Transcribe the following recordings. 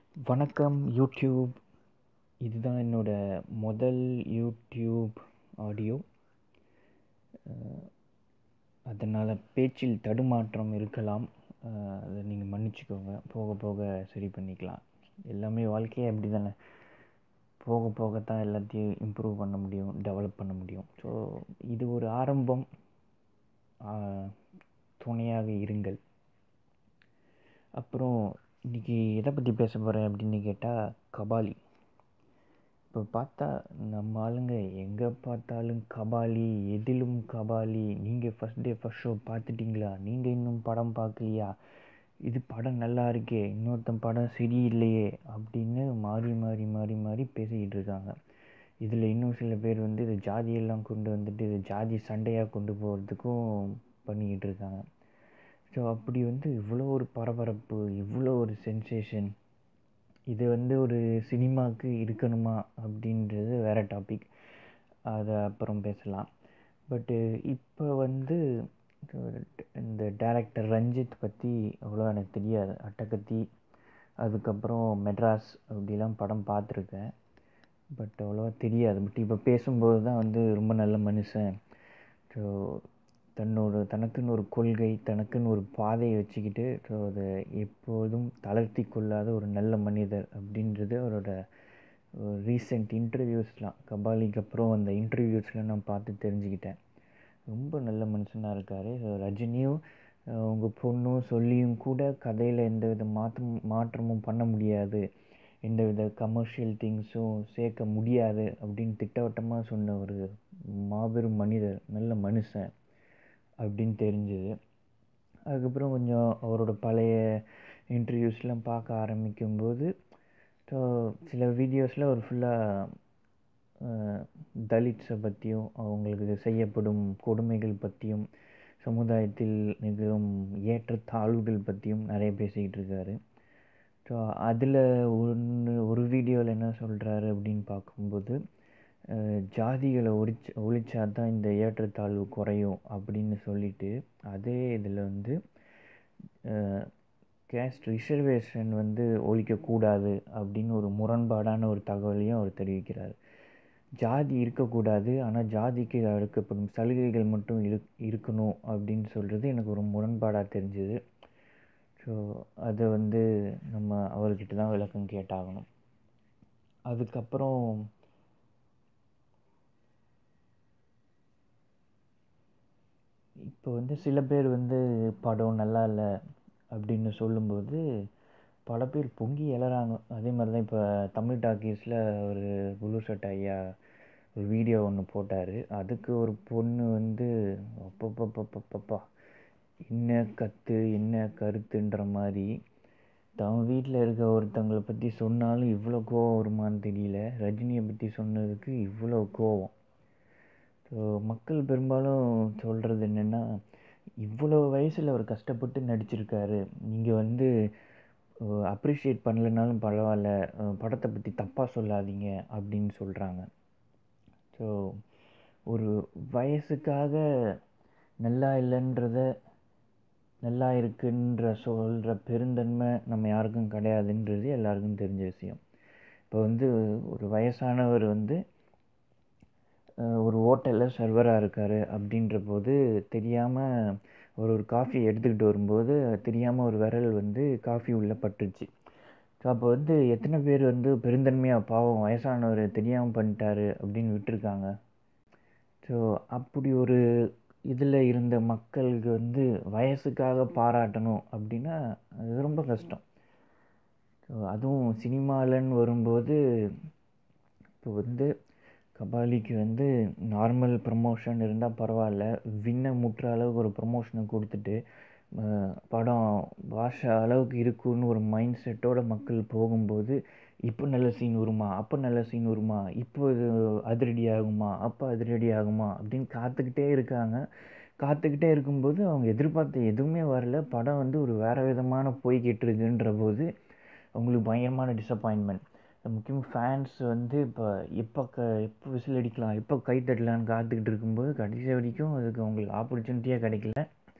வணக்கம் யூடியூப் இதுதான் என்னோட முதல் யூடியூப் ஆடியோ அதனால் பேச்சில் தடுமாற்றம் இருக்கலாம் அஹ் அதை நீங்கள் மன்னிச்சுக்கோங்க போக போக சரி பண்ணிக்கலாம் எல்லாமே வாழ்க்கையே அப்படி தானே போக போகத்தான் எல்லாத்தையும் இம்ப்ரூவ் பண்ண முடியும் டெவலப் பண்ண முடியும் ஸோ இது ஒரு ஆரம்பம் அஹ் துணையாக இருங்கள் அப்புறம் இன்றைக்கி எதை பற்றி பேச போகிறேன் அப்படின்னு கேட்டால் கபாலி இப்போ பார்த்தா நம்ம ஆளுங்க எங்கே பார்த்தாலும் கபாலி எதிலும் கபாலி நீங்கள் ஃபஸ்ட் டே ஃபஸ்ட் ஷோ பார்த்துட்டிங்களா நீங்கள் இன்னும் படம் பார்க்கலையா இது படம் நல்லா இருக்கே இன்னொருத்தன் படம் சரியில்லையே அப்படின்னு மாறி மாறி மாறி மாறி பேசிக்கிட்டு இருக்காங்க இதில் இன்னும் சில பேர் வந்து இது ஜாதியெல்லாம் கொண்டு வந்துட்டு இது ஜாதி சண்டையாக கொண்டு போகிறதுக்கும் பண்ணிக்கிட்டு இருக்காங்க ஸோ அப்படி வந்து இவ்வளோ ஒரு பரபரப்பு இவ்வளோ ஒரு சென்சேஷன் இது வந்து ஒரு சினிமாவுக்கு இருக்கணுமா அப்படின்றது வேறு டாபிக் அதை அப்புறம் பேசலாம் பட்டு இப்போ வந்து இந்த டேரக்டர் ரஞ்சித் பற்றி அவ்வளோ எனக்கு தெரியாது அட்டகத்தி அதுக்கப்புறம் மெட்ராஸ் அப்படிலாம் படம் பார்த்துருக்கேன் பட் அவ்வளோவா தெரியாது பட் இப்போ பேசும்போது தான் வந்து ரொம்ப நல்ல மனுஷன் ஸோ தன்னோட தனக்குன்னு ஒரு கொள்கை தனக்குன்னு ஒரு பாதையை வச்சுக்கிட்டு ஸோ அதை எப்போதும் தளர்த்தி கொள்ளாத ஒரு நல்ல மனிதர் அப்படின்றது அவரோட ரீசெண்ட் இன்டர்வியூஸ்லாம் கபாலிக்கு அப்புறம் அந்த இன்டர்வியூஸ்லாம் நான் பார்த்து தெரிஞ்சுக்கிட்டேன் ரொம்ப நல்ல மனுஷனாக இருக்கார் ஸோ ரஜினியும் உங்கள் பொண்ணும் சொல்லியும் கூட கதையில் எந்த வித மாற்றம் மாற்றமும் பண்ண முடியாது எந்த வித கமர்ஷியல் திங்ஸும் சேர்க்க முடியாது அப்படின்னு திட்டவட்டமாக சொன்ன ஒரு மாபெரும் மனிதர் நல்ல மனுஷன் அப்படின்னு தெரிஞ்சுது அதுக்கப்புறம் கொஞ்சம் அவரோட பழைய இன்டர்வியூஸ்லாம் பார்க்க ஆரம்பிக்கும்போது ஸோ சில வீடியோஸில் ஒரு ஃபுல்லாக தலித்ஸை பற்றியும் அவங்களுக்கு செய்யப்படும் கொடுமைகள் பற்றியும் சமுதாயத்தில் நிகழும் ஏற்றத்தாழ்வுகள் பற்றியும் நிறைய பேசிக்கிட்டு இருக்காரு ஸோ அதில் ஒன்று ஒரு வீடியோவில் என்ன சொல்கிறாரு அப்படின்னு பார்க்கும்போது ஜாதிகளை ஒழிச்சு ஒழிச்சா தான் இந்த ஏற்றத்தாழ்வு குறையும் அப்படின்னு சொல்லிட்டு அதே இதில் வந்து கேஸ்ட் ரிசர்வேஷன் வந்து ஒழிக்கக்கூடாது அப்படின்னு ஒரு முரண்பாடான ஒரு தகவலையும் அவர் தெரிவிக்கிறார் ஜாதி இருக்கக்கூடாது ஆனால் ஜாதிக்கு அளிக்கப்படும் சலுகைகள் மட்டும் இரு இருக்கணும் அப்படின்னு சொல்கிறது எனக்கு ஒரு முரண்பாடாக தெரிஞ்சுது ஸோ அதை வந்து நம்ம அவர்கிட்ட தான் விளக்கம் கேட்டாகணும் அதுக்கப்புறம் இப்போ வந்து சில பேர் வந்து படம் நல்லா இல்லை அப்படின்னு சொல்லும்போது பல பேர் பொங்கி எழறாங்க அதே மாதிரி தான் இப்போ தமிழ் டாக்கீஸில் ஒரு குரு சட்ட ஐயா ஒரு வீடியோ ஒன்று போட்டார் அதுக்கு ஒரு பொண்ணு வந்து அப்பப்பப்பப்பப்பா என்ன கத்து என்ன கருத்துன்ற மாதிரி தன் வீட்டில் இருக்க ஒருத்தவங்களை பற்றி சொன்னாலும் இவ்வளோ கோவம் வருமானு தெரியல ரஜினியை பற்றி சொன்னதுக்கு இவ்வளோ கோவம் ஸோ மக்கள் பெரும்பாலும் சொல்கிறது என்னென்னா இவ்வளோ வயசில் அவர் கஷ்டப்பட்டு நடிச்சிருக்காரு நீங்கள் வந்து அப்ரிஷியேட் பண்ணலைனாலும் பரவாயில்ல படத்தை பற்றி தப்பாக சொல்லாதீங்க அப்படின்னு சொல்கிறாங்க ஸோ ஒரு வயசுக்காக நல்லா இல்லைன்றத நல்லா இருக்குன்ற சொல்கிற பெருந்தன்மை நம்ம யாருக்கும் கிடையாதுன்றது எல்லாருக்கும் தெரிஞ்ச விஷயம் இப்போ வந்து ஒரு வயசானவர் வந்து ஒரு ஹோட்டலில் சர்வராக இருக்கார் அப்படின்ற போது தெரியாமல் ஒரு ஒரு காஃபி எடுத்துக்கிட்டு வரும்போது தெரியாமல் ஒரு விரல் வந்து காஃபி உள்ளே பட்டுருச்சு ஸோ அப்போ வந்து எத்தனை பேர் வந்து பெருந்தன்மையாக பாவம் வயசானவர் தெரியாமல் பண்ணிட்டாரு அப்படின்னு விட்டுருக்காங்க ஸோ அப்படி ஒரு இதில் இருந்த மக்களுக்கு வந்து வயசுக்காக பாராட்டணும் அப்படின்னா அது ரொம்ப கஷ்டம் ஸோ அதுவும் சினிமாலன்னு வரும்போது இப்போ வந்து கபாலிக்கு வந்து நார்மல் ப்ரமோஷன் இருந்தால் பரவாயில்ல விண்ணை முட்டுற அளவுக்கு ஒரு ப்ரமோஷனை கொடுத்துட்டு படம் பாஷா அளவுக்கு இருக்குன்னு ஒரு மைண்ட் செட்டோட மக்கள் போகும்போது இப்போ நல்ல சீன் வருமா அப்போ நல்ல சீன் வருமா இப்போ இது அதிரடி ஆகுமா அப்போ அதிரடி ஆகுமா அப்படின்னு காத்துக்கிட்டே இருக்காங்க காத்துக்கிட்டே இருக்கும்போது அவங்க எதிர்பார்த்த எதுவுமே வரல படம் வந்து ஒரு வேறு விதமான போய்கிட்டு இருக்குன்ற போது அவங்களுக்கு பயங்கரமான டிசப்பாயின்மெண்ட் முக்கியமாக ஃபேன்ஸ் வந்து இப்போ எப்போ க எப்போ விசில் அடிக்கலாம் எப்போ கை தட்டலான்னு காத்துக்கிட்டு இருக்கும்போது கடைசி வரைக்கும் அதுக்கு அவங்களுக்கு ஆப்பர்ச்சுனிட்டியாக கிடைக்கல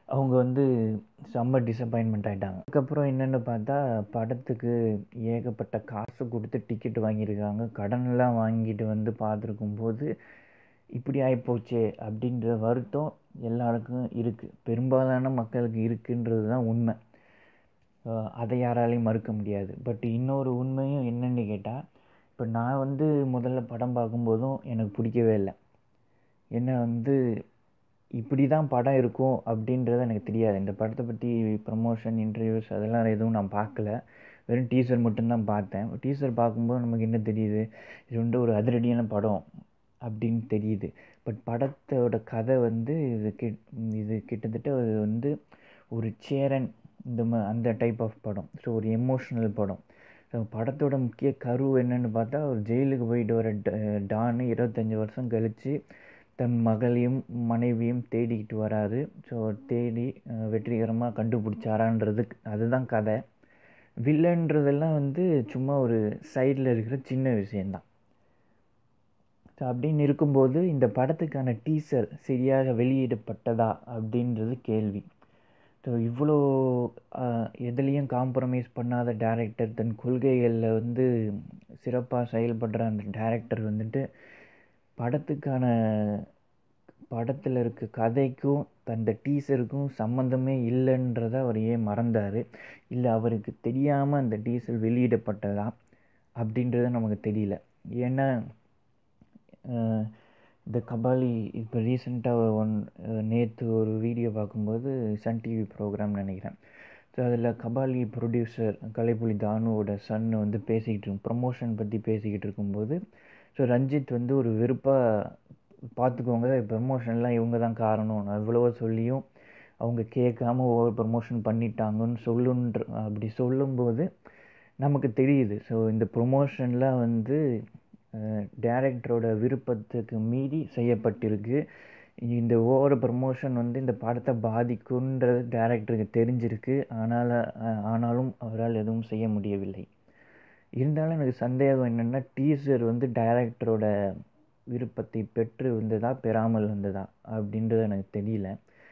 அவங்க வந்து செம்ம டிசப்பாயின்மெண்ட் ஆகிட்டாங்க அதுக்கப்புறம் என்னென்னு பார்த்தா படத்துக்கு ஏகப்பட்ட காசு கொடுத்து டிக்கெட் வாங்கியிருக்காங்க கடன்லாம் வாங்கிட்டு வந்து பார்த்துருக்கும் போது இப்படி ஆகிப்போச்சே அப்படின்ற வருத்தம் எல்லாருக்கும் இருக்குது பெரும்பாலான மக்களுக்கு இருக்குன்றது தான் உண்மை அதை யாராலையும் மறுக்க முடியாது பட் இன்னொரு உண்மையும் என்னென்னு கேட்டால் இப்போ நான் வந்து முதல்ல படம் பார்க்கும்போதும் எனக்கு பிடிக்கவே இல்லை என்ன வந்து இப்படி தான் படம் இருக்கும் அப்படின்றது எனக்கு தெரியாது இந்த படத்தை பற்றி ப்ரமோஷன் இன்டர்வியூஸ் அதெல்லாம் எதுவும் நான் பார்க்கல வெறும் டீசர் மட்டும்தான் பார்த்தேன் டீசர் பார்க்கும்போது நமக்கு என்ன தெரியுது இது வந்து ஒரு அதிரடியான படம் அப்படின்னு தெரியுது பட் படத்தோட கதை வந்து இது கிட் இது கிட்டத்தட்ட வந்து ஒரு சேரன் இந்த மா அந்த டைப் ஆஃப் படம் ஸோ ஒரு எமோஷ்னல் படம் ஸோ படத்தோட முக்கிய கரு என்னென்னு பார்த்தா ஒரு ஜெயிலுக்கு போயிட்டு வர டான்னு இருபத்தஞ்சி வருஷம் கழித்து தன் மகளையும் மனைவியும் தேடிக்கிட்டு வராரு ஸோ தேடி வெற்றிகரமாக கண்டுபிடிச்சாரான்றது அதுதான் கதை வில்லன்றதெல்லாம் வந்து சும்மா ஒரு சைடில் இருக்கிற சின்ன விஷயந்தான் ஸோ அப்படின்னு இருக்கும்போது இந்த படத்துக்கான டீசர் சரியாக வெளியிடப்பட்டதா அப்படின்றது கேள்வி ஸோ இவ்வளோ எதுலேயும் காம்ப்ரமைஸ் பண்ணாத டேரக்டர் தன் கொள்கைகளில் வந்து சிறப்பாக செயல்படுற அந்த டேரக்டர் வந்துட்டு படத்துக்கான படத்தில் இருக்க கதைக்கும் அந்த டீசருக்கும் சம்மந்தமே இல்லைன்றத அவர் ஏன் மறந்தார் இல்லை அவருக்கு தெரியாமல் அந்த டீசர் வெளியிடப்பட்டதா அப்படின்றது நமக்கு தெரியல ஏன்னா இந்த கபாலி இப்போ ரீசெண்டாக ஒன் நேற்று ஒரு வீடியோ பார்க்கும்போது சன் டிவி ப்ரோக்ராம் நினைக்கிறேன் ஸோ அதில் கபாலி ப்ரொடியூசர் கலைப்புலி தானுவோட சன் வந்து பேசிக்கிட்டு இருக்கும் ப்ரமோஷன் பற்றி பேசிக்கிட்டு இருக்கும்போது ஸோ ரஞ்சித் வந்து ஒரு வெறுப்பாக பார்த்துக்கோங்க ப்ரமோஷன்லாம் இவங்க தான் காரணம் நான் எவ்வளவோ சொல்லியும் அவங்க கேட்காம ஓவர் ப்ரமோஷன் பண்ணிட்டாங்கன்னு சொல்லுன்ற அப்படி சொல்லும்போது நமக்கு தெரியுது ஸோ இந்த ப்ரொமோஷன்லாம் வந்து டேரக்டரோட விருப்பத்துக்கு மீறி செய்யப்பட்டிருக்கு இந்த ஓவர் ப்ரமோஷன் வந்து இந்த படத்தை பாதிக்குன்றது டேரக்டருக்கு தெரிஞ்சிருக்கு ஆனால் ஆனாலும் அவரால் எதுவும் செய்ய முடியவில்லை இருந்தாலும் எனக்கு சந்தேகம் என்னென்னா டீசர் வந்து டைரக்டரோட விருப்பத்தை பெற்று வந்ததா பெறாமல் வந்ததா அப்படின்றது எனக்கு தெரியல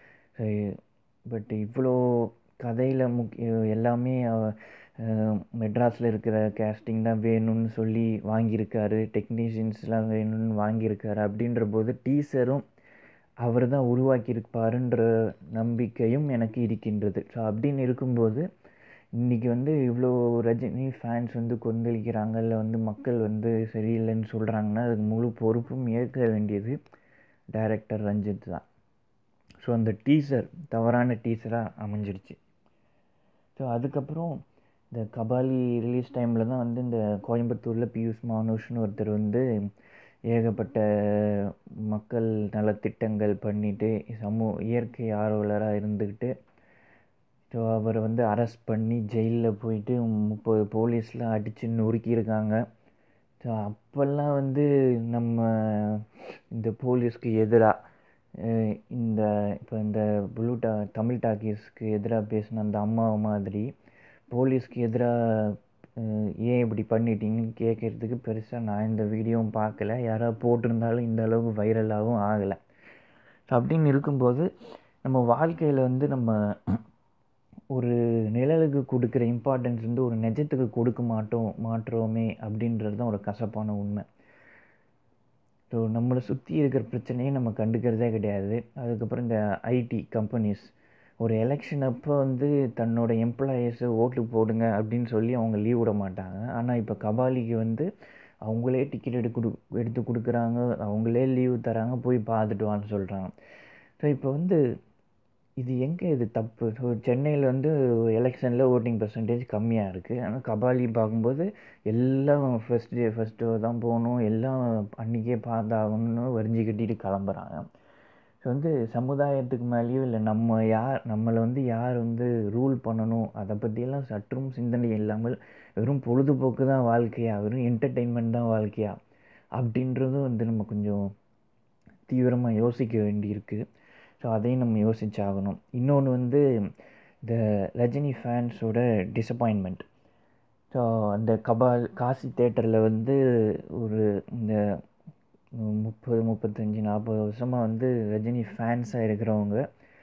பட் இவ்வளோ கதையில் முக்கிய எல்லாமே மெட்ராஸில் இருக்கிற கேஸ்டிங் தான் வேணும்னு சொல்லி வாங்கியிருக்காரு டெக்னீஷியன்ஸ்லாம் வேணும்னு வாங்கியிருக்காரு அப்படின்ற போது டீசரும் அவர் தான் உருவாக்கியிருப்பாருன்ற நம்பிக்கையும் எனக்கு இருக்கின்றது ஸோ அப்படின்னு இருக்கும்போது இன்றைக்கி வந்து இவ்வளோ ரஜினி ஃபேன்ஸ் வந்து கொந்தளிக்கிறாங்க இல்லை வந்து மக்கள் வந்து சரியில்லைன்னு சொல்கிறாங்கன்னா அதுக்கு முழு பொறுப்பும் ஏற்க வேண்டியது டைரக்டர் ரஞ்சித் தான் ஸோ அந்த டீசர் தவறான டீசராக அமைஞ்சிருச்சு ஸோ அதுக்கப்புறம் இந்த கபாலி ரிலீஸ் டைமில் தான் வந்து இந்த கோயம்புத்தூரில் பியூஷ் மானுஷ்னு ஒருத்தர் வந்து ஏகப்பட்ட மக்கள் நலத்திட்டங்கள் பண்ணிவிட்டு சமூக இயற்கை ஆர்வலராக இருந்துக்கிட்டு ஸோ அவரை வந்து அரெஸ்ட் பண்ணி ஜெயிலில் போயிட்டு முப்பது போலீஸ்லாம் அடித்து நொறுக்கியிருக்காங்க ஸோ அப்போல்லாம் வந்து நம்ம இந்த போலீஸ்க்கு எதிராக இந்த இப்போ இந்த ப்ளூ டா தமிழ் டாக்கீஸ்க்கு எதிராக பேசின அந்த அம்மா மாதிரி போலீஸ்க்கு எதிராக ஏன் இப்படி பண்ணிட்டீங்கன்னு கேட்குறதுக்கு பெருசாக நான் இந்த வீடியோவும் பார்க்கல யாராவது போட்டிருந்தாலும் இந்த அளவுக்கு வைரலாகவும் ஆகலை ஸோ அப்படின்னு இருக்கும்போது நம்ம வாழ்க்கையில் வந்து நம்ம ஒரு நிழலுக்கு கொடுக்குற இம்பார்ட்டன்ஸ் வந்து ஒரு நிஜத்துக்கு கொடுக்க மாட்டோம் மாட்டுறோமே அப்படின்றது தான் ஒரு கசப்பான உண்மை ஸோ நம்மளை சுற்றி இருக்கிற பிரச்சனையை நம்ம கண்டுக்கிறதே கிடையாது அதுக்கப்புறம் இந்த ஐடி கம்பெனிஸ் ஒரு எலெக்ஷன் அப்போ வந்து தன்னோட எம்ப்ளாயீஸை ஓட்டு போடுங்க அப்படின்னு சொல்லி அவங்க லீவ் விட மாட்டாங்க ஆனால் இப்போ கபாலிக்கு வந்து அவங்களே டிக்கெட் எடுத்து கொடு எடுத்து கொடுக்குறாங்க அவங்களே லீவு தராங்க போய் பார்த்துட்டு வான்னு சொல்கிறாங்க ஸோ இப்போ வந்து இது எங்கே இது தப்பு ஸோ சென்னையில் வந்து எலெக்ஷனில் ஓட்டிங் பர்சன்டேஜ் கம்மியாக இருக்குது ஆனால் கபாலி பார்க்கும்போது எல்லாம் ஃபஸ்ட் டே ஃபஸ்ட் டே தான் போகணும் எல்லாம் அன்றைக்கே பார்த்தாகணும்னு வரிஞ்சு கட்டிட்டு கிளம்புறாங்க ஸோ வந்து சமுதாயத்துக்கு மேலேயோ இல்லை நம்ம யார் நம்மளை வந்து யார் வந்து ரூல் பண்ணணும் அதை பற்றியெல்லாம் சற்றும் சிந்தனை இல்லாமல் வெறும் பொழுதுபோக்கு தான் வாழ்க்கையா வெறும் என்டர்டெயின்மெண்ட் தான் வாழ்க்கையா அப்படின்றதும் வந்து நம்ம கொஞ்சம் தீவிரமாக யோசிக்க வேண்டியிருக்கு ஸோ அதையும் நம்ம யோசிச்சாகணும் இன்னொன்று வந்து இந்த ரஜினி ஃபேன்ஸோட டிசப்பாயின்மெண்ட் ஸோ அந்த கபால் காசி தேட்டரில் வந்து ஒரு இந்த முப்பது முப்பத்தஞ்சு நாற்பது வருஷமாக வந்து ரஜினி ஃபேன்ஸாக இருக்கிறவங்க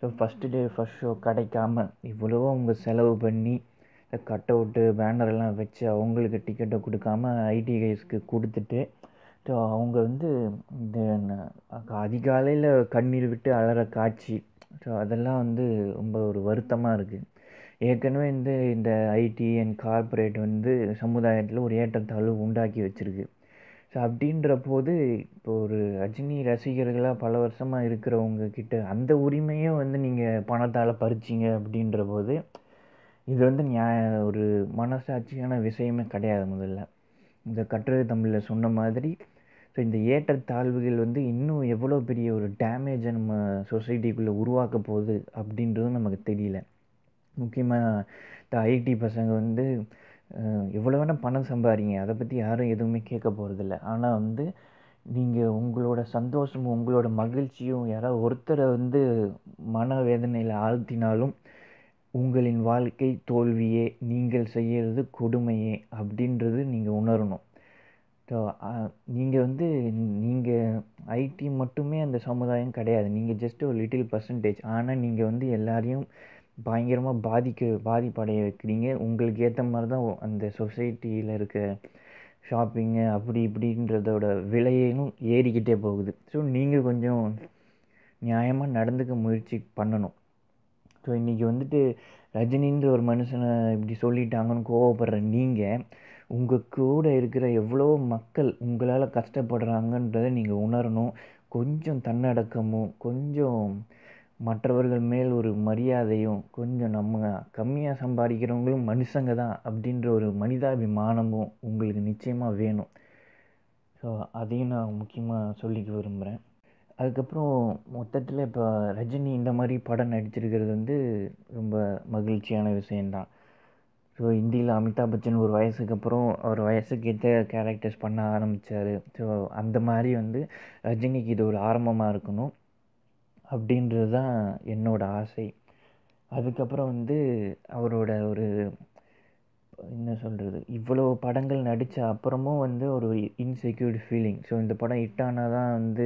so first day first show கிடைக்காம இவ்வளவோ அவங்க செலவு பண்ணி கட் அவுட்டு பேனரெல்லாம் வச்சு அவங்களுக்கு டிக்கெட்டை கொடுக்காம ஐடி கைஸ்க்கு கொடுத்துட்டு ஸோ அவங்க வந்து இந்த அதிகாலையில் கண்ணீர் விட்டு அலற காட்சி ஸோ அதெல்லாம் வந்து ரொம்ப ஒரு வருத்தமாக இருக்குது ஏற்கனவே வந்து இந்த ஐடி அண்ட் கார்ப்பரேட் வந்து சமுதாயத்தில் ஒரு ஏற்றத்தாழ்வு உண்டாக்கி வச்சுருக்கு ஸோ அப்படின்ற போது இப்போ ஒரு ரஜினி ரசிகர்களாக பல வருஷமாக இருக்கிறவங்க கிட்ட அந்த உரிமையும் வந்து நீங்கள் பணத்தால் பறிச்சிங்க அப்படின்ற போது இது வந்து நியாய ஒரு மனசாட்சியான விஷயமே கிடையாது முதல்ல இந்த கட்டுரை தமிழில் சொன்ன மாதிரி ஸோ இந்த ஏற்றத்தாழ்வுகள் வந்து இன்னும் எவ்வளோ பெரிய ஒரு டேமேஜை நம்ம சொசைட்டிக்குள்ளே உருவாக்க போகுது அப்படின்றதும் நமக்கு தெரியல முக்கியமாக இந்த ஐடி பசங்க வந்து எவ்வளோ வேணால் பணம் சம்பாதிங்க அதை பற்றி யாரும் எதுவுமே கேட்க போகிறதில்ல ஆனால் வந்து நீங்கள் உங்களோட சந்தோஷமும் உங்களோட மகிழ்ச்சியும் யாராவது ஒருத்தரை வந்து மனவேதனையில் ஆழ்த்தினாலும் உங்களின் வாழ்க்கை தோல்வியே நீங்கள் செய்கிறது கொடுமையே அப்படின்றது நீங்கள் உணரணும் ஸோ நீங்கள் வந்து நீங்கள் ஐடி மட்டுமே அந்த சமுதாயம் கிடையாது நீங்கள் ஜஸ்ட் ஒரு லிட்டில் பர்சன்டேஜ் ஆனால் நீங்கள் வந்து எல்லாரையும் பயங்கரமாக பாதிக்க பாதிப்படைய வைக்கிறீங்க உங்களுக்கு ஏற்ற மாதிரி தான் அந்த சொசைட்டியில் இருக்க ஷாப்பிங்கு அப்படி இப்படின்றதோட விலையும் ஏறிக்கிட்டே போகுது ஸோ நீங்கள் கொஞ்சம் நியாயமாக நடந்துக்க முயற்சி பண்ணணும் ஸோ இன்றைக்கி வந்துட்டு ரஜினின்ற ஒரு மனுஷனை இப்படி சொல்லிட்டாங்கன்னு கோவப்படுற நீங்கள் உங்கள் கூட இருக்கிற எவ்வளோ மக்கள் உங்களால் கஷ்டப்படுறாங்கன்றதை நீங்கள் உணரணும் கொஞ்சம் தன்னடக்கமும் கொஞ்சம் மற்றவர்கள் மேல் ஒரு மரியாதையும் கொஞ்சம் நம்ம கம்மியாக சம்பாதிக்கிறவங்களும் மனுஷங்க தான் அப்படின்ற ஒரு மனிதாபிமானமும் உங்களுக்கு நிச்சயமாக வேணும் ஸோ அதையும் நான் முக்கியமாக சொல்லிக்க விரும்புகிறேன் அதுக்கப்புறம் மொத்தத்தில் இப்போ ரஜினி இந்த மாதிரி படம் நடிச்சிருக்கிறது வந்து ரொம்ப மகிழ்ச்சியான விஷயந்தான் ஸோ இந்தியில் அமிதாப் பச்சன் ஒரு வயசுக்கு அப்புறம் அவர் வயசுக்கு ஏற்ற கேரக்டர்ஸ் பண்ண ஆரம்பித்தார் ஸோ அந்த மாதிரி வந்து ரஜினிக்கு இது ஒரு ஆரம்பமாக இருக்கணும் அப்படின்றது தான் என்னோடய ஆசை அதுக்கப்புறம் வந்து அவரோட ஒரு என்ன சொல்கிறது இவ்வளோ படங்கள் நடித்த அப்புறமும் வந்து ஒரு இன்செக்யூர்டு ஃபீலிங் ஸோ இந்த படம் ஹிட்டானால் தான் வந்து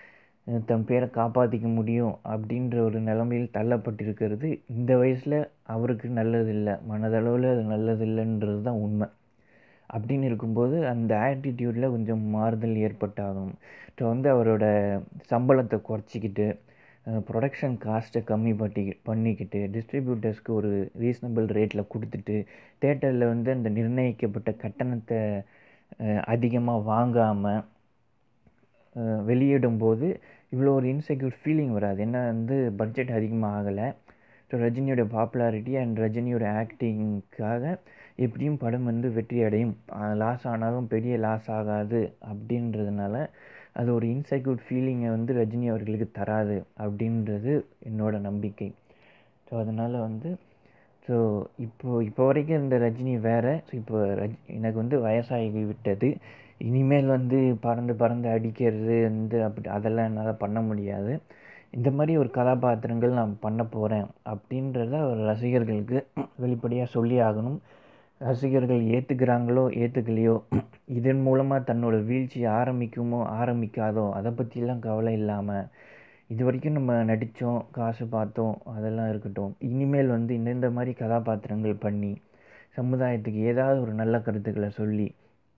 தன் பேரை காப்பாற்றிக்க முடியும் அப்படின்ற ஒரு நிலைமையில் தள்ளப்பட்டிருக்கிறது இந்த வயசில் அவருக்கு நல்லதில்லை மனதளவில் அது நல்லதில்லைன்றது தான் உண்மை அப்படின்னு இருக்கும்போது அந்த ஆட்டிடியூடில் கொஞ்சம் மாறுதல் ஏற்பட்டாகணும் ஸோ வந்து அவரோட சம்பளத்தை குறைச்சிக்கிட்டு ப்ரொடக்ஷன் காஸ்ட்டை கம்மி பண்ணி பண்ணிக்கிட்டு டிஸ்ட்ரிபியூட்டர்ஸ்க்கு ஒரு ரீசனபிள் ரேட்டில் கொடுத்துட்டு தேட்டரில் வந்து அந்த நிர்ணயிக்கப்பட்ட கட்டணத்தை அதிகமாக வாங்காமல் வெளியிடும்போது இவ்வளோ ஒரு இன்செக்யூர் ஃபீலிங் வராது ஏன்னா வந்து பட்ஜெட் அதிகமாக ஆகலை ஸோ ரஜினியோட பாப்புலாரிட்டி அண்ட் ரஜினியோட ஆக்டிங்க்காக எப்படியும் படம் வந்து வெற்றி அடையும் லாஸ் ஆனாலும் பெரிய லாஸ் ஆகாது அப்படின்றதுனால அது ஒரு இன்செக்யூர் ஃபீலிங்கை வந்து ரஜினி அவர்களுக்கு தராது அப்படின்றது என்னோட நம்பிக்கை ஸோ அதனால் வந்து ஸோ இப்போ இப்போ வரைக்கும் இந்த ரஜினி வேறு ஸோ இப்போ ரஜ் எனக்கு வந்து வயசாகி விட்டது இனிமேல் வந்து பறந்து பறந்து அடிக்கிறது வந்து அப்படி அதெல்லாம் என்னால் பண்ண முடியாது இந்த மாதிரி ஒரு கதாபாத்திரங்கள் நான் பண்ண போகிறேன் அப்படின்றத ஒரு ரசிகர்களுக்கு வெளிப்படையாக சொல்லி ஆகணும் ரசிகர்கள் ஏற்றுக்கிறாங்களோ ஏற்றுக்கலையோ இதன் மூலமாக தன்னோட வீழ்ச்சி ஆரம்பிக்குமோ ஆரம்பிக்காதோ அதை பற்றிலாம் கவலை இல்லாமல் இது வரைக்கும் நம்ம நடித்தோம் காசு பார்த்தோம் அதெல்லாம் இருக்கட்டும் இனிமேல் வந்து இந்தந்த மாதிரி கதாபாத்திரங்கள் பண்ணி சமுதாயத்துக்கு ஏதாவது ஒரு நல்ல கருத்துக்களை சொல்லி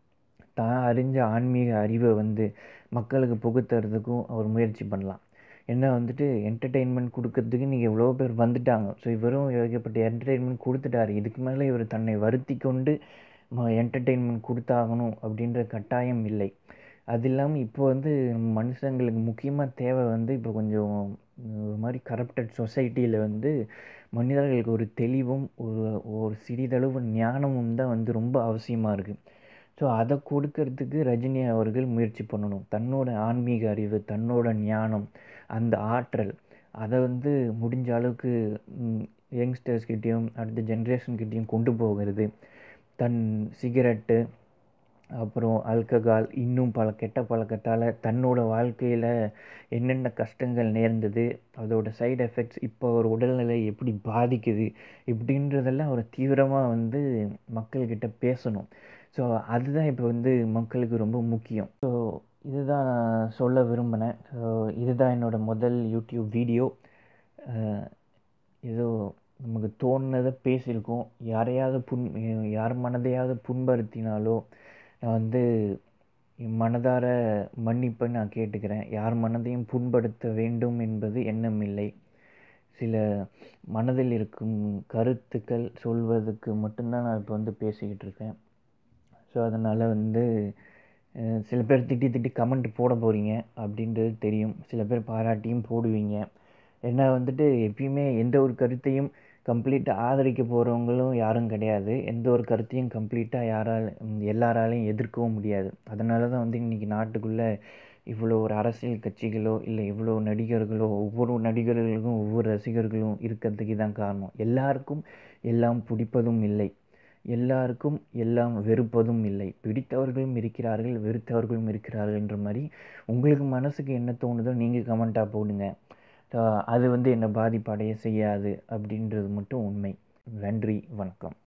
தான் அறிஞ்ச ஆன்மீக அறிவை வந்து மக்களுக்கு புகுத்துறதுக்கும் அவர் முயற்சி பண்ணலாம் ஏன்னா வந்துட்டு என்டர்டெயின்மெண்ட் கொடுக்கறதுக்கு நீங்கள் எவ்வளோ பேர் வந்துட்டாங்க ஸோ இவரும் ஏகப்பட்ட என்டர்டெயின்மெண்ட் கொடுத்துட்டாரு இதுக்கு மேலே இவர் தன்னை வருத்தி கொண்டு என்டர்டெயின்மெண்ட் கொடுத்தாகணும் அப்படின்ற கட்டாயம் இல்லை அது இல்லாமல் இப்போ வந்து மனுஷங்களுக்கு முக்கியமாக தேவை வந்து இப்போ கொஞ்சம் ஒரு மாதிரி கரப்டட் சொசைட்டியில் வந்து மனிதர்களுக்கு ஒரு தெளிவும் ஒரு ஒரு சிறிதளவு ஞானமும் தான் வந்து ரொம்ப அவசியமாக இருக்குது ஸோ அதை கொடுக்கறதுக்கு ரஜினி அவர்கள் முயற்சி பண்ணணும் தன்னோட ஆன்மீக அறிவு தன்னோட ஞானம் அந்த ஆற்றல் அதை வந்து முடிஞ்ச அளவுக்கு யங்ஸ்டர்ஸ்கிட்டேயும் அடுத்த ஜென்ரேஷன்கிட்டேயும் கொண்டு போகிறது தன் சிகரெட்டு அப்புறம் ஆல்கஹால் இன்னும் பல கெட்ட பழக்கத்தால் தன்னோட வாழ்க்கையில் என்னென்ன கஷ்டங்கள் நேர்ந்தது அதோட சைடு எஃபெக்ட்ஸ் இப்போ ஒரு உடல்நிலை எப்படி பாதிக்குது இப்படின்றதெல்லாம் அவர் தீவிரமாக வந்து மக்கள்கிட்ட பேசணும் ஸோ அதுதான் இப்போ வந்து மக்களுக்கு ரொம்ப முக்கியம் ஸோ இதுதான் நான் சொல்ல விரும்பினேன் ஸோ இதுதான் என்னோடய முதல் யூடியூப் வீடியோ அஹ், ஏதோ நமக்கு தோணுனதை பேசியிருக்கோம் யாரையாவது புண் யார் மனதையாவது புண்படுத்தினாலோ நான் வந்து என் மனதார மன்னிப்பை நான் கேட்டுக்கிறேன் யார் மனதையும் புண்படுத்த வேண்டும் என்பது எண்ணமில்லை சில மனதில் இருக்கும் கருத்துக்கள் சொல்வதற்கு மட்டும்தான் நான் இப்போ வந்து பேசிக்கிட்டு இருக்கேன் ஸோ அதனால் வந்து அஹ், சில பேர் திட்டி திட்டி கமெண்ட் போட போகிறீங்க அப்படின்றது தெரியும் சில பேர் பாராட்டியும் போடுவீங்க ஏன்னா வந்துட்டு எப்பயுமே எந்த ஒரு கருத்தையும் கம்ப்ளீட்டாக ஆதரிக்க போகிறவங்களும் யாரும் கிடையாது எந்த ஒரு கருத்தையும் கம்ப்ளீட்டாக யாரால் ம், எல்லாராலையும் எதிர்க்கவும் முடியாது அதனால தான் வந்து இன்றைக்கி நாட்டுக்குள்ளே இவ்வளோ ஒரு அரசியல் கட்சிகளோ இல்லை இவ்வளோ நடிகர்களோ ஒவ்வொரு நடிகர்களுக்கும் ஒவ்வொரு ரசிகர்களும் இருக்கிறதுக்கு தான் காரணம் எல்லாருக்கும் எல்லாம் பிடிப்பதும் இல்லை எல்லாருக்கும் எல்லாம் வெறுப்பதும் இல்லை பிடித்தவர்களும் இருக்கிறார்கள் வெறுத்தவர்களும் இருக்கிறார்கள் என்ற மாதிரி உங்களுக்கு மனசுக்கு என்ன தோணுதோ நீங்கள் கமெண்ட்டாக போடுங்க அஹ் அது வந்து என்னை பாதிப்படைய செய்யாது அப்படின்றது மட்டும் உண்மை நன்றி வணக்கம்